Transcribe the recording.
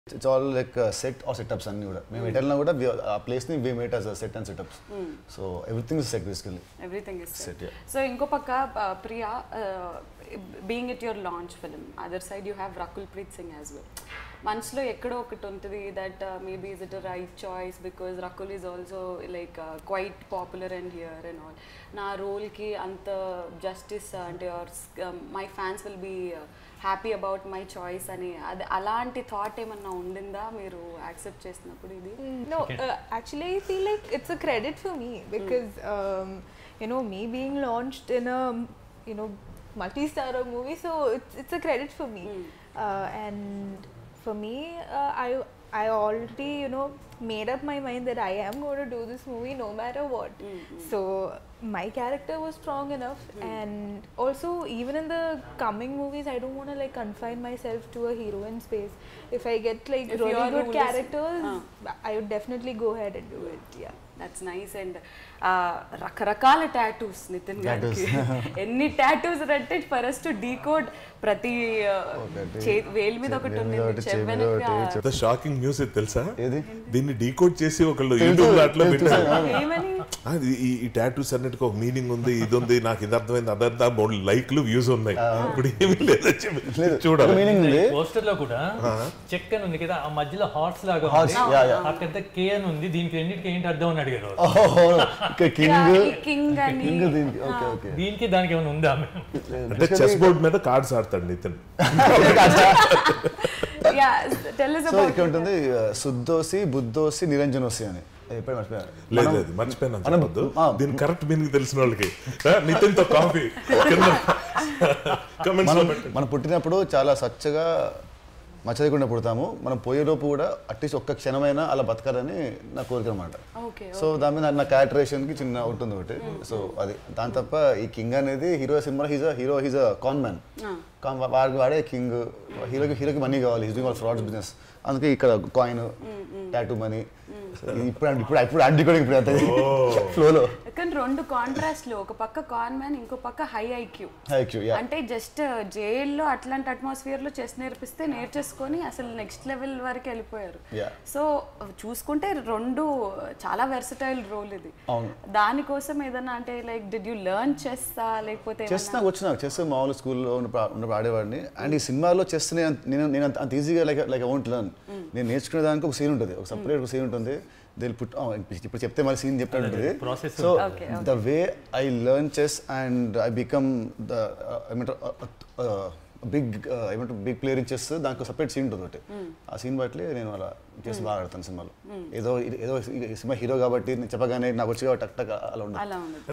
It's all like set or setups అన్ని కూడా మేము ఎటు వెళ్ళినా కూడా we- ఆ ప్లేస్ ని we made us set and setups so everything is set basically everything is Set, yeah. So ఇంకో పక్క uh, Priya being it your launch film other side you have Rakul Preet Singh as well మనసులో ఎక్కడో ఒకటి ఉంటుంది that maybe is it right choice because Rakul is also like quite popular and here and all నా రోల్కి అంత justice అంటే my fans will be happy about my choice అని అది అలాంటి థాట్ ఏమన్నా ఉండిందా మీరు యాక్సెప్ట్ చేసినప్పుడు ఇది No, uh, actually, I feel like it's a credit for me because um, you know me being launched in a you know multi-star movie, so it's it's a credit for me. Uh, and for me, uh, I I already you know made up my mind that I am going to do this movie no matter what. So my character was strong enough, and also even in the coming movies, I don't want to like confine myself to a heroine space. If I get like If really your good role is- characters, Ah. I would definitely go ahead and do it. Yeah. That's nice and రకరకాల tattoos Nithin గారికి ఎన్ని tattoos అంటే for us to decode ప్రతి uh, ఒకటి, చే- వేలు మీద ఒకటి వేలు మీద ఉంది ఒకటి, చెవి మీద చెవ్వెనక ఒకటి, ఎంత షాకింగ్ న్యూస్ ఇది తెలుసా ఏది? దీన్ని డీకోడ్ చేసి ఒకళ్ళు యూట్యూబ్ లో అట్లా పెట్టారు ఏమని అది ఈ- ఈ టాటూస్ అన్నిటికీ ఒక మీనింగ్ ఉంది ఇది ఉంది నాకు ఇది అర్థమైంది అదంతా మూడు లైక్లు వ్యూస్ ఉన్నాయి ఇప్పుడు ఏమీ లేదు లేదు చూడాలి మీనింగ్ ఉంది పోస్టర్ లో కూడా చెక్ అని ఉంది కదా ఆ మధ్యలో హార్ట్స్ లాగా Hearts, ఉంది yeah, yeah. ఆ పెద్ద కే అని ఉంది దీనికి రెండింటికి ఏంటి అర్థం అని అడిగారు వాళ్ళు. కింగ్ కింగ్ అని కింగ్ దీనికి ఓకే ఓకే దీనికి దానికి ఏమైనా ఉందా అంటే చెస్ బోర్డ్ మీద కార్డ్స్ ఆడతాడు Nithin yeah tell us so about ఇక్కడ ఉంటుంది శుద్ధోసి బుద్ధోసి నిరంజనోసి అని ఎప్పుడు మర్చిపోయాను లేదు మనం- లేదు మర్చిపోయినా మనం- చెప్పొద్దు ఆ, దీని కరెక్ట్ మీనింగ్ తెలిసిన వాళ్ళకి నితిన్ తో కాఫీ కమెంట్స్ లో మనం పెట్టండి మనం పుట్టినప్పుడు చాలా స్వచ్ఛగా మచ్చదికుండా పుడతాము మనం పోయేలోపు కూడా అట్లీస్ట్ ఒక్క క్షణమైనా అలా బతకాలని నా కోరిక అనమాట ఓకే సో దాని మీద నా క్యారెక్టరేషన్ కి చిన్న ఉంటుంది ఒకటి సో అది దాని తప్ప ఈ కింగ్ అనేది hero cinema he's hero he's a con man వాడికి వాడే కింగ్ హీరోకి హీరోకి మనీ కావాలి హీజ్ డూయింగ్ ఫ్రాడ్స్ బిజినెస్ అందుకే ఇక్కడ కాయిన్ టాటూ మనీ ఇప్పుడు ఇప్పుడు ఇప్పుడు అండి కూడా ఇప్పుడు అంతే ఫ్లోలో కానీ రెండు కాంట్రాస్ట్ లో ఒక పక్క కాన్ మ్యాన్ ఇంకో పక్క high IQ thank you yeah అంటే జస్ట్ జైల్లో అట్లాంటి అట్మాస్ఫియర్ లో చెస్ నేర్పిస్తే నేర్చేసుకొని అసలు నెక్స్ట్ లెవెల్ వరకు వెళ్ళిపోయారు Yeah. సో చూసుకుంటే రెండు చాలా వెర్సటైల్ రోల్ ఇది అవును. దానికోసం ఏదన్నా అంటే like did you learn chess లేకపోతే చెస్ నాకు వచ్చిన చెస్ మామూలు స్కూల్లో ఉన్నప్పుడు ఉన్నప్పుడు ఆడేవాడిని అండ్ ఈ సినిమాలో చెస్ నేను నేను నేను అంత అంత ఈజీగా like like I won't learn నేను నేర్చుకునే దానికి ఒక సీన్ ఉంటుంది ఒక సపరేట్ ఒక సీన్ ఉంటుంది దే పుట్ ఇప్పుడు చెప్తే మళ్ళీ సీన్ చెప్పినట్టు ఉంటుంది process so Okay, the way I learn chess and I become the big ఏమంటారు బిగ్ ప్లేయర్ ఇన్ చెస్ దానికి సపరేట్ సీన్ ఉంటుంది ఒకటి ఆ సీన్ బట్టి నేను అలా చెస్ బాగా ఆడతాను సినిమాలో ఏదో ఏదో ఈ సినిమా హీరో కాబట్టి నేను చెప్పగానే నాకు వచ్చి కాబట్టి టక్ టక్ అలా ఉండదు అలా ఉండదు